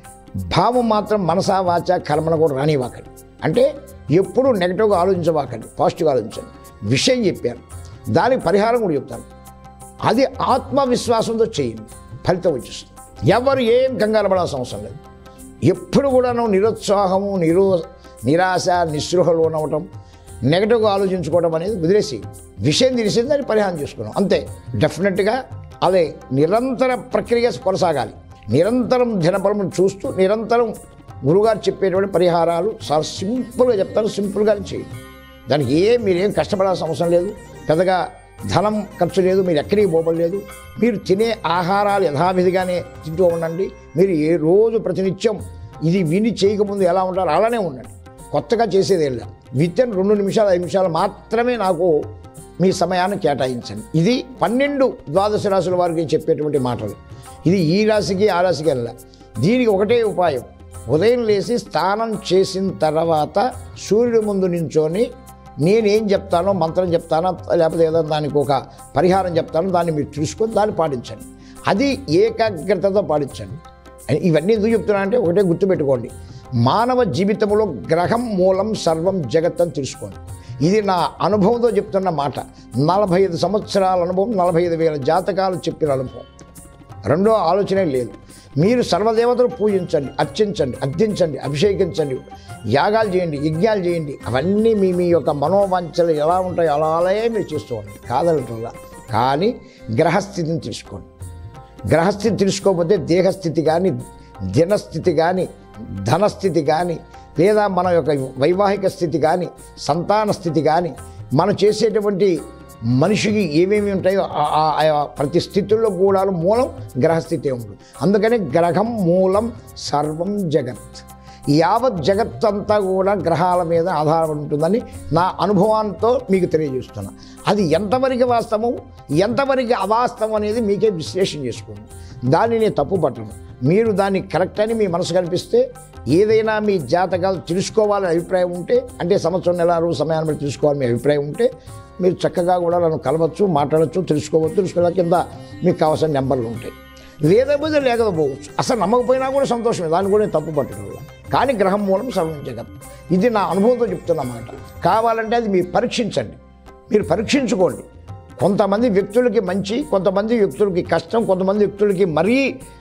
భావం మాత్రం మనసా వాచ కర్మను కూడా రానివ్వకండి అంటే ఎప్పుడు నెగిటివ్గా ఆలోచించవాకండి పాజిటివ్గా ఆలోచించండి విషయం చెప్పాను దానికి పరిహారం కూడా చెప్తాను అది ఆత్మవిశ్వాసంతో చేయండి ఫలితం వచ్చేస్తుంది ఎవరు ఏం కంగారు పడాల్సిన అవసరం లేదు ఎప్పుడు కూడాను నిరుత్సాహము నిరో నిరాశ నిస్పృహలు ఉండవటం నెగటివ్గా ఆలోచించుకోవడం అనేది వదిలేసి విషయం తెలిసింది దాన్ని పరిహారం చేసుకున్నాం అంతే డెఫినెట్గా అదే నిరంతర ప్రక్రియ కొనసాగాలి నిరంతరం దినపరము చూస్తూ నిరంతరం గురుగారు చెప్పేటువంటి పరిహారాలు చాలా సింపుల్గా చెప్తారు సింపుల్గా చేయండి దానికి ఏం మీరేం కష్టపడాల్సిన అవసరం లేదు పెద్దగా ధనం ఖర్చు లేదు మీరు ఎక్కడికి పోవలేదు మీరు తినే ఆహారాలు యథావిధిగానే తింటూ ఉండండి మీరు ఏ రోజు ప్రతినిత్యం ఇది విని చేయకముందు ఎలా ఉంటారో అలానే ఉండండి కొత్తగా చేసేది వెళ్ళా విత్ ఇన్ రెండు నిమిషాలు ఐదు నిమిషాలు మాత్రమే నాకు మీ సమయాన్ని కేటాయించండి ఇది పన్నెండు ద్వాదశ రాశుల వారికి చెప్పేటువంటి మాటలు ఇది ఈ రాశికి ఆ రాశికి వెళ్ళా దీనికి ఒకటే ఉపాయం ఉదయం లేచి స్నానం చేసిన తర్వాత సూర్యుడి ముందు నించొని నేనేం చెప్తానో మంత్రం చెప్తానో లేకపోతే ఏదో దానికి ఒక పరిహారం చెప్తానో దాన్ని మీరు చూసుకొని దాన్ని పాటించండి అది ఏకాగ్రతతో పాటించండి ఇవన్నీ ఎందుకు చెప్తున్నా అంటే ఒకటే గుర్తుపెట్టుకోండి మానవ జీవితంలో గ్రహం మూలం సర్వం జగత్ అని తెలుసుకోండి ఇది నా అనుభవంతో చెప్తున్న మాట నలభై ఐదు సంవత్సరాల అనుభవం నలభై ఐదు వేల జాతకాలు చెప్పిన అనుభవం రెండో ఆలోచనే లేదు మీరు సర్వదేవతలు పూజించండి అర్చించండి అర్థించండి అభిషేకించండి యాగాలు చేయండి యజ్ఞాలు చేయండి అవన్నీ మీ మీ యొక్క మనోవాంఛలు ఎలా ఉంటాయో అలా అలాగే మీరు చేస్తూ ఉండండి కాదనట్లా కానీ గ్రహస్థితిని తీసుకోండి గ్రహస్థితి తెలుసుకోకపోతే దేహస్థితి కానీ దినస్థితి కానీ ధనస్థితి కానీ లేదా మన యొక్క వైవాహిక స్థితి కానీ సంతాన స్థితి కానీ మనం చేసేటువంటి మనిషికి ఏమేమి ఉంటాయో ఆ- ఆ- ఆ ప్రతి స్థితుల్లో కూడా మూలం గ్రహస్థితి ఉంటుంది అందుకని గ్రహం మూలం సర్వం జగత్ యావత్ జగత్ అంతా కూడా గ్రహాల మీద ఆధారపడి ఉంటుందని నా అనుభవంతో మీకు తెలియజేస్తున్నా అది ఎంతవరకు వాస్తవం ఎంతవరకు అవాస్తవం అనేది మీకే విశ్లేషణ చేసుకోండి దాన్ని నేను తప్పు పట్టను మీరు దాన్ని కరెక్ట్ అని మీ మనసు కనిపిస్తే ఏదైనా మీ జాతకాలు తెలుసుకోవాలని అభిప్రాయం ఉంటే అంటే సంవత్సరం నెల రోజు సమయాన్ని బట్టి తెలుసుకోవాలని మీ అభిప్రాయం ఉంటే మీరు చక్కగా కూడా నన్ను కలవచ్చు మాట్లాడచ్చు తెలుసుకోవచ్చు తెలుసుకోవడం కింద మీకు కావాల్సిన నెంబర్లు ఉంటాయి లేకపోతే లేకపోవచ్చు అసలు నమ్మకపోయినా కూడా సంతోషమే దాన్ని కూడా నేను తప్పు పట్టడం లేదు. కానీ గ్రహం మూలం సర్వం జగత్ ఇది నా అనుభవంతో చెప్తున్నమాట కావాలంటే అది మీరు పరీక్షించండి మీరు పరీక్షించుకోండి కొంతమంది వ్యక్తులకి మంచి కొంతమంది వ్యక్తులకి కష్టం కొంతమంది వ్యక్తులకి మరీ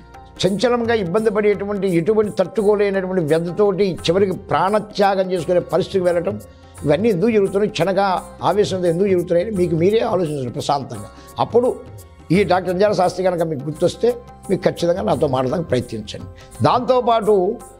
చంచలంగా ఇబ్బంది పడేటువంటి ఎటువంటి తట్టుకోలేనటువంటి వ్యధతోటి చివరికి ప్రాణత్యాగం చేసుకునే పరిస్థితికి వెళ్ళటం ఇవన్నీ ఎందుకు జరుగుతున్నాయి క్షణగా ఆవేశంతో ఎందుకు జరుగుతున్నాయని మీకు మీరే ఆలోచించండి ప్రశాంతంగా అప్పుడు ఈ డాక్టర్ అంజాల శాస్త్రి కనుక మీకు గుర్తొస్తే మీకు ఖచ్చితంగా నాతో మాట్లాడడానికి ప్రయత్నించండి దాంతోపాటు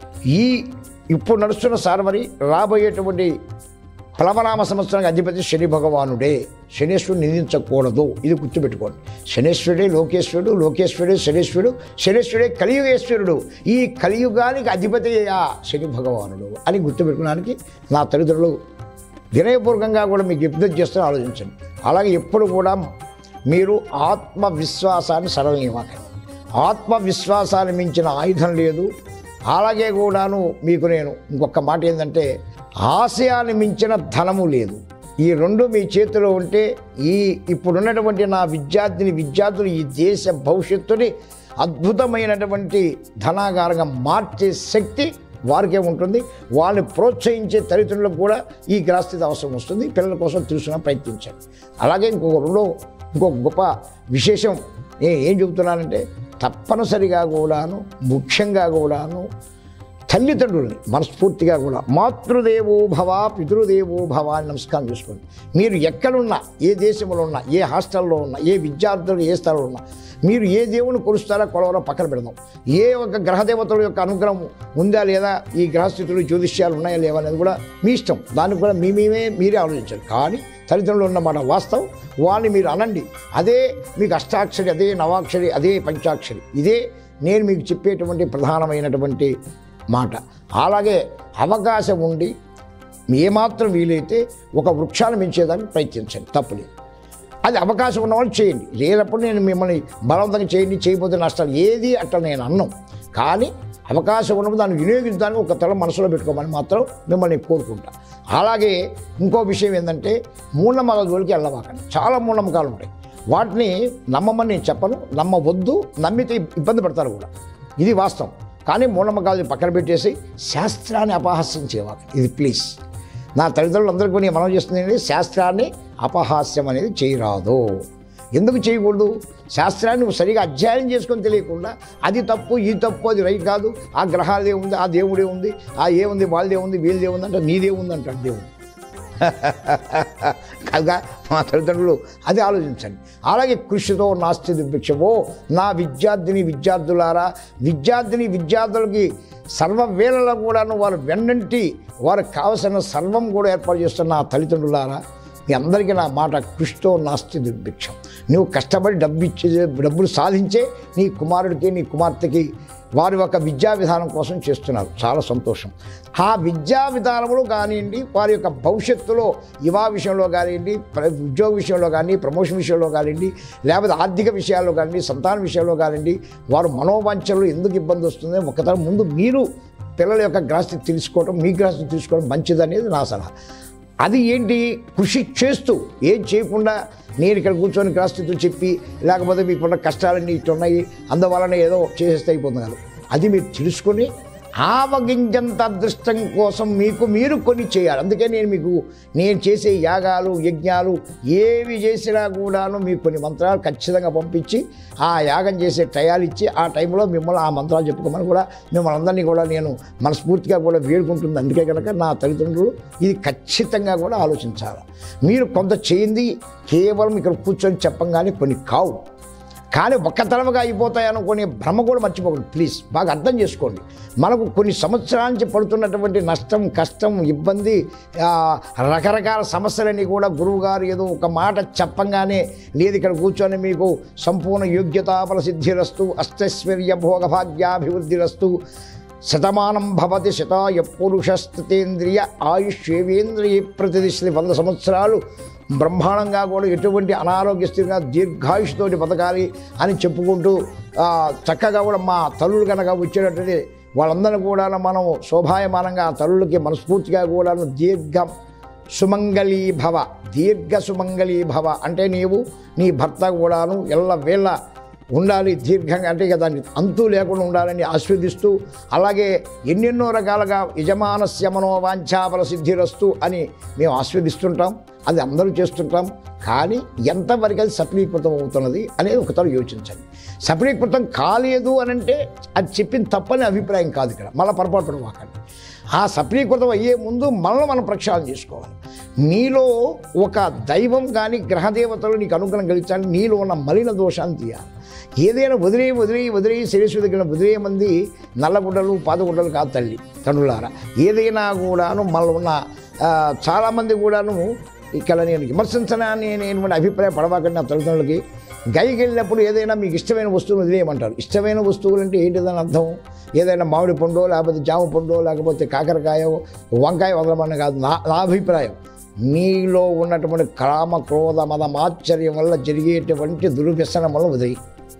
ఈ ఇప్పుడు నడుస్తున్న సార్వరి రాబోయేటువంటి ప్లవనామ సంవత్సరానికి అధిపతి శని భగవానుడే శనేశ్వరుడు నిందించకూడదు ఇది గుర్తుపెట్టుకోండి శనేశ్వరుడే లోకేశ్వరుడు లోకేశ్వరుడే శనేశ్వరుడు శనేశ్వరుడే కలియుగేశ్వరుడు ఈ కలియుగానికి అధిపతి ఆ శని భగవానుడు అని గుర్తుపెట్టుకోవడానికి నా తల్లిదండ్రులు వినయపూర్వకంగా కూడా మీకు విజ్ఞప్తి చేస్తూ ఆలోచించండి అలాగే ఎప్పుడు కూడా మీరు ఆత్మవిశ్వాసాన్ని సరళీయమాకండి ఆత్మవిశ్వాసాన్ని మించిన ఆయుధం లేదు అలాగే కూడాను మీకు నేను ఇంకొక మాట ఏంటంటే ఆశయాన్ని మించిన ధనము లేదు ఈ రెండు మీ చేతిలో ఉంటే ఈ ఇప్పుడున్నటువంటి నా విద్యార్థిని విద్యార్థులు ఈ దేశ భవిష్యత్తుని అద్భుతమైనటువంటి ధనాగారంగా మార్చే శక్తి వారికే ఉంటుంది వాళ్ళని ప్రోత్సహించే తల్లిదండ్రులకు కూడా ఈ గ్రహస్థితి అవసరం వస్తుంది పిల్లల కోసం తెలుసుకున్న ప్రయత్నించండి అలాగే ఇంకొక రెండో ఇంకొక గొప్ప విశేషం నేను ఏం చెబుతున్నానంటే తప్పనిసరిగా కూడాను ముఖ్యంగా కూడాను తల్లిదండ్రుల్ని మనస్ఫూర్తిగా కూడా మాతృదేవో భవ పితృదేవో భవ అని నమస్కారం చేసుకోండి మీరు ఎక్కడున్నా ఏ దేశంలో ఉన్నా ఏ హాస్టల్లో ఉన్నా ఏ విద్యార్థులు ఏ స్థలంలో ఉన్నా మీరు ఏ దేవుని కొలుస్తారో కొలవరో పక్కన పెడదాం ఏ ఒక గ్రహదేవతల యొక్క అనుగ్రహం ఉందా లేదా ఈ గ్రహస్థితులు జ్యోతిష్యాలు ఉన్నాయా లేవా అనేది కూడా మీ ఇష్టం దానికి కూడా మీ మేమే మీరే ఆలోచించాలి కానీ తల్లిదండ్రులు ఉన్నమాట వాస్తవం వాళ్ళని మీరు అనండి అదే మీకు అష్టాక్షరి అదే నవాక్షరి అదే పంచాక్షరి ఇదే నేను మీకు చెప్పేటువంటి ప్రధానమైనటువంటి మాట అలాగే అవకాశం ఉండి ఏమాత్రం వీలైతే ఒక వృక్షాన్ని పెంచేదానికి ప్రయత్నించండి తప్పులేదు అది అవకాశం ఉన్న వాళ్ళు చేయండి లేనప్పుడు నేను మిమ్మల్ని బలవంతంగా చేయండి చేయకపోతే నష్టాలు ఏది అట్లా నేను అన్నం కానీ అవకాశం ఉన్నప్పుడు దాన్ని వినియోగించడానికి ఒక తల మనసులో పెట్టుకోమని మాత్రం మిమ్మల్ని కోరుకుంటా అలాగే ఇంకో విషయం ఏంటంటే మూఢనమ్మకాల జోలికి వెళ్ళవాకండి చాలా మూఢనమ్మకాలు ఉంటాయి వాటిని నమ్మమని నేను చెప్పను నమ్మవద్దు నమ్మితే ఇబ్బంది పడతారు కూడా ఇది వాస్తవం కానీ మూఢనమ్మకాలు పక్కన పెట్టేసి శాస్త్రాన్ని అపహాస్యం చేయవాకండి ఇది ప్లీజ్ నా తల్లిదండ్రులందరికీ నేను మనం చేస్తుంది శాస్త్రాన్ని అపహాస్యం అనేది చేయరాదు ఎందుకు చేయకూడదు శాస్త్రాన్ని నువ్వు సరిగా అధ్యయనం చేసుకొని తెలియకుండా అది తప్పు ఇది తప్పు అది రైట్ కాదు ఆ గ్రహాలదే ఉంది ఆ దేవుడే ఉంది ఆ ఏముంది వాళ్ళదే ఉంది వీళ్ళదే ఉంది అంటే నీదే ఉంది అంటాడు దేవుడు కనుక మా తల్లిదండ్రులు అది ఆలోచించండి అలాగే కృషితో నాస్తి దుర్భిక్షమో నా విద్యార్థిని విద్యార్థులారా విద్యార్థిని విద్యార్థులకి సర్వవేళలో కూడాను వారు వెన్నంటి వారికి కావలసిన సర్వం కూడా ఏర్పాటు చేస్తున్న నా తల్లిదండ్రులారా మీ అందరికీ నా మాట కృషితో నాస్తి దుర్భిక్షం నువ్వు కష్టపడి డబ్బు ఇచ్చే డబ్బులు సాధించే నీ కుమారుడికి నీ కుమార్తెకి వారి యొక్క విద్యా విధానం కోసం చేస్తున్నారు చాలా సంతోషం ఆ విద్యా విధానంలో కానివ్వండి వారి యొక్క భవిష్యత్తులో యువా విషయంలో కానివ్వండి ప్ర- ఉద్యోగ విషయంలో కానీ ప్రమోషన్ విషయంలో కానివ్వండి లేకపోతే ఆర్థిక విషయాల్లో కానివ్వండి సంతాన విషయంలో కానివ్వండి వారు మనోవాంఛనలో ఎందుకు ఇబ్బంది వస్తుంది ఒకతరం ముందు మీరు పిల్లల యొక్క గ్రాస్తి తెలుసుకోవడం మీ గ్రాస్తి తెలుసుకోవడం మంచిదనేది నా సలహా అది ఏంటి కృషి చేస్తూ ఏం చేయకుండా నేను ఇక్కడ కూర్చొని గ్రాస్థితులు చెప్పి లేకపోతే మీకున్న కష్టాలన్నీ ఇట్టున్నాయి అందువలన ఏదో చేసేస్తే అయిపోతుంది కాదు అది మీరు తెలుసుకొని ఆవగింజంత అదృష్టం కోసం మీకు మీరు కొన్ని చేయాలి అందుకే నేను మీకు నేను చేసే యాగాలు యజ్ఞాలు ఏవి చేసినా కూడాను మీకు కొన్ని మంత్రాలు ఖచ్చితంగా పంపించి ఆ యాగం చేసే టయాలు ఇచ్చి ఆ టైంలో మిమ్మల్ని ఆ మంత్రాలు చెప్పుకోమని కూడా మిమ్మల్ని అందరినీ కూడా నేను మనస్ఫూర్తిగా కూడా వేడుకుంటుంది అందుకే కనుక నా తల్లిదండ్రులు ఇది ఖచ్చితంగా కూడా ఆలోచించాలి మీరు కొంత చేయింది కేవలం ఇక్కడ కూర్చొని చెప్పంగానే కొన్ని కావు కానీ ఒక్క తరముగా అయిపోతాయి అనుకునే భ్రమ కూడా మర్చిపోకండి ప్లీజ్ బాగా అర్థం చేసుకోండి మనకు కొన్ని సంవత్సరాల నుంచి పడుతున్నటువంటి నష్టం కష్టం ఇబ్బంది ఆ, రకరకాల సమస్యలని కూడా గురువుగారు ఏదో ఒక మాట చెప్పంగానే లేదు ఇక్కడ కూర్చొని మీకు సంపూర్ణ యోగ్యతాపల సిద్ధిరస్తు అష్టైశ్వర్య భోగభాగ్యాభివృద్ధిరస్తు శతమానం భవతి శతాయ పురుషస్థితేంద్రియ ఆయుష్యేవేంద్రియ ప్రతిదిశ్రీ వంద సంవత్సరాలు బ్రహ్మాండంగా కూడా ఎటువంటి అనారోగ్య స్థితిగా దీర్ఘాయుష్తోటి బతకాలి అని చెప్పుకుంటూ ఆ, చక్కగా కూడా మా తల్లులు కనుక వచ్చేటటువంటి వాళ్ళందరూ కూడా మనం శోభాయమానంగా ఆ తల్లులకి మనస్ఫూర్తిగా కూడా దీర్ఘం సుమంగళీ భవ దీర్ఘ సుమంగళీ భవ అంటే నీవు నీ భర్త కూడాను ఎల్ల వేళ ఉండాలి దీర్ఘంగా అంటే ఇక దాన్ని అంతు లేకుండా ఉండాలని ఆస్వాదిస్తూ అలాగే ఎన్నెన్నో రకాలుగా యజమానస్య మనోవాంఛాపల సిద్ధిరస్తు అని మేము ఆస్వాదిస్తుంటాం అది అందరూ చేస్తుంటాం కానీ ఎంతవరకు అది సఫలీకృతం అవుతున్నది అనేది ఒకసారి యోచించండి సఫలీకృతం కాలేదు అని అంటే అది చెప్పిన తప్పని అభిప్రాయం కాదు ఇక్కడ మళ్ళీ పొరపాటు పడమాకండి ఆ సఫలీకృతం అయ్యే ముందు మనల్ని మనం ప్రక్షాళన చేసుకోవాలి నీలో ఒక దైవం కానీ గ్రహదేవతలు నీకు అనుగ్రహం కలిగించాలి నీలో ఉన్న మలిన దోషాన్ని తీయాలి ఏదైనా వదిలే వదిలే వదిలే శిరస్సు దగ్గర వదిలే మంది నల్లగుడ్డలు పాదగుడ్డలు కాదు తల్లి తండ్రులారా ఏదైనా కూడాను మనలో ఉన్న ఆ, చాలామంది కూడాను ఇక్కడ నేను విమర్శించనాన్ని నేను అభిప్రాయం పడవాకండి నా తల్లిదండ్రులకి గైకి వెళ్ళినప్పుడు ఏదైనా మీకు ఇష్టమైన వస్తువులు వదిలేయమంటారు ఇష్టమైన వస్తువులు అంటే ఏంటిదని అర్థం ఏదైనా మామిడి పండో లేకపోతే జామ పండో లేకపోతే కాకరకాయ వంకాయ వదలమని కాదు నా నా అభిప్రాయం నీలో ఉన్నటువంటి కామ క్రోధ మద మాశ్చర్యం వల్ల జరిగేటువంటి దుర్వ్యసనం వల్ల వదిలి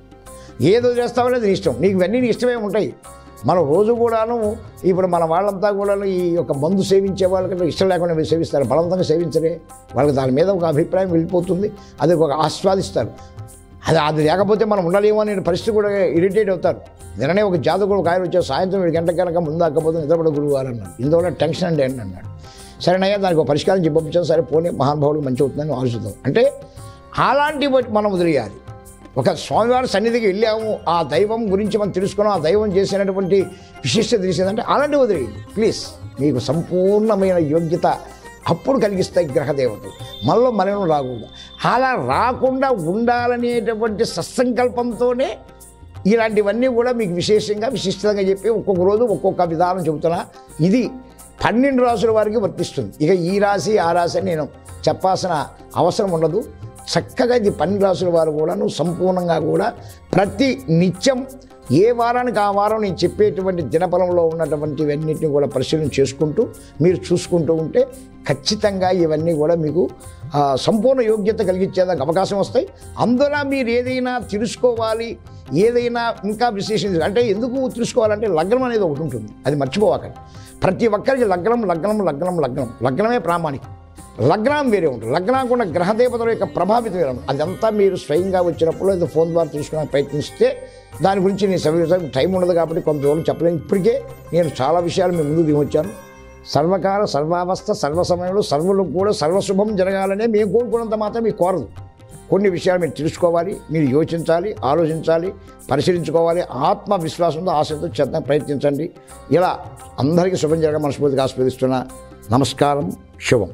ఏదో చేస్తామనేది నీ ఇష్టం నీకు ఇవన్నీ నీ ఇష్టమే ఉంటాయి మనం రోజు కూడాను ఇప్పుడు మన వాళ్ళంతా కూడాను ఈ యొక్క మందు సేవించే వాళ్ళకంటే ఇష్టం లేకుండా వీళ్ళు సేవిస్తారు బలవంతంగా సేవించరే వాళ్ళకి దాని మీద ఒక అభిప్రాయం వెళ్ళిపోతుంది అది ఒక ఆస్వాదిస్తారు అది అది లేకపోతే మనం ఉండలేమో అనే పరిస్థితి కూడా ఇరిటేట్ అవుతారు నిన్ననే ఒక జాతకుడు ఒక ఆయన వచ్చారు సాయంత్రం ఏడు గంటల కనుక ముందాకపోతే నిద్రపడ గురువు గారు అన్నాడు ఇందువల్ల టెన్షన్ అండి అండి అన్నాడు సరేనయ్యా దానికి ఒక పరిష్కారం చెప్పి పంపించాను సరే పోనీ మహానుభావుడు మంచి అవుతుందని ఆలోచిద్దాం అంటే అలాంటి మనం వదిలేయాలి ఒక స్వామివారి సన్నిధికి వెళ్ళాము ఆ దైవం గురించి మనం తెలుసుకున్నాం ఆ దైవం చేసినటువంటి విశిష్టత తెలిసిందంటే అలాంటి వదిలేయండి ప్లీజ్ మీకు సంపూర్ణమైన యోగ్యత అప్పుడు కలిగిస్తాయి గ్రహదేవతలు మనలో మరణం రాకూడదు అలా రాకుండా ఉండాలనేటువంటి సత్సంకల్పంతోనే ఇలాంటివన్నీ కూడా మీకు విశేషంగా విశిష్టంగా చెప్పి ఒక్కొక్క రోజు ఒక్కొక్క విధానం చెబుతున్నా ఇది పన్నెండు రాసుల వారికి వర్తిస్తుంది ఇక ఈ రాశి ఆ రాశి అని నేను చెప్పాల్సిన అవసరం ఉండదు చక్కగా ఇది పన్నెండు రాసుల వారు కూడాను సంపూర్ణంగా కూడా ప్రతి నిత్యం ఏ వారానికి ఆ వారం నేను చెప్పేటువంటి దినఫలంలో ఉన్నటువంటివన్నిటిని కూడా పరిశీలన చేసుకుంటూ మీరు చూసుకుంటూ ఉంటే ఖచ్చితంగా ఇవన్నీ కూడా మీకు ఆ, సంపూర్ణ యోగ్యత కలిగించేదానికి అవకాశం వస్తాయి అందులో మీరు ఏదైనా తెలుసుకోవాలి ఏదైనా ఇంకా విశేషించాలి అంటే ఎందుకు తెలుసుకోవాలంటే లగ్నం అనేది ఒకటి ఉంటుంది అది మర్చిపోవాకండి ప్రతి ఒక్కరికి లగ్నం లగ్నం లగ్నం లగ్నం లగ్నమే ప్రామాణికం లగ్నం వేరే ఉంటుంది లగ్నం కూడా గ్రహదేవతల యొక్క ప్రభావితం వేరే ఉంటుంది అదంతా మీరు స్వయంగా వచ్చినప్పుడు ఏదో ఫోన్ ద్వారా తెలుసుకోవడానికి ప్రయత్నిస్తే దాని గురించి నేను సవివసం టైం ఉండదు కాబట్టి కొంత దూరం చెప్పలేను ఇప్పటికే నేను చాలా విషయాలు మీ ముందుకు దిగొచ్చాను సర్వకాల సర్వావస్థ సర్వ సమయంలో సర్వులకు కూడా సర్వశుభం జరగాలనే మేము కోరుకున్నంత మాత్రం మీకు కోరదు కొన్ని విషయాలు మీరు తెలుసుకోవాలి మీరు యోచించాలి ఆలోచించాలి పరిశీలించుకోవాలి ఆత్మవిశ్వాసంతో ఆశతో చేద్దాం ప్రయత్నించండి ఇలా అందరికీ శుభం జరగ మనస్ఫూర్తిగా ఆస్వాదిస్తున్న నమస్కారం శుభం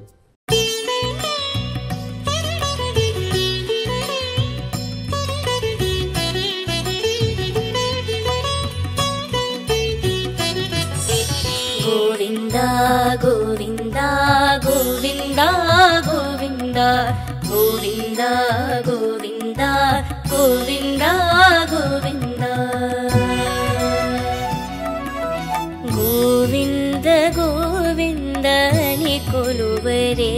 గోవింద గోవింద గోవింద గోవింద గోవింద గోవింద గోవింద గోవింద గోవింద గోవిందని కొలువరే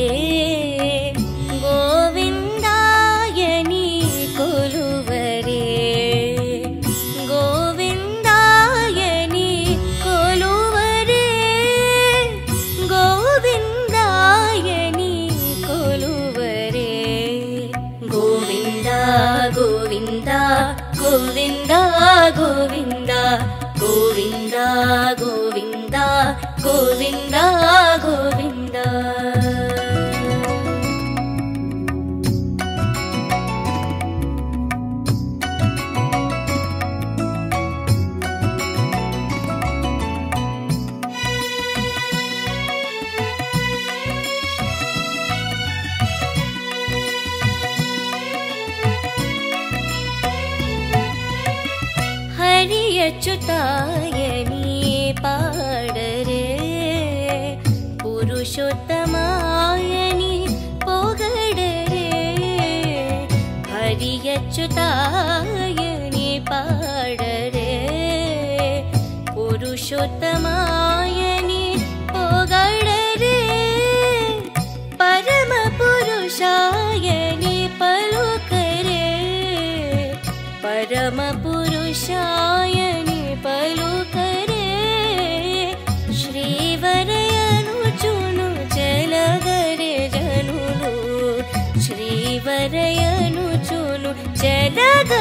గోవిందాయని కొలువరే గోవిందాయని కొలువరే గోవిందాయని కొలువరే గోవింద గోవింద గోవింద గోవింద గోవింద గోవింద గోవింద గోవింద హరియచ్యుతాయని పాడరే పురుషోత్తమాయని పొగడరే హరియచ్యుతాయని పాడరే పురుషోత్తమాయని పొగడరే పరమ పురుషాయని పలుకరే పరమ పురుషాయని పలుకరే శ్రీవరయను చును జలగరే జనులు శ్రీవరయను చును జలగరే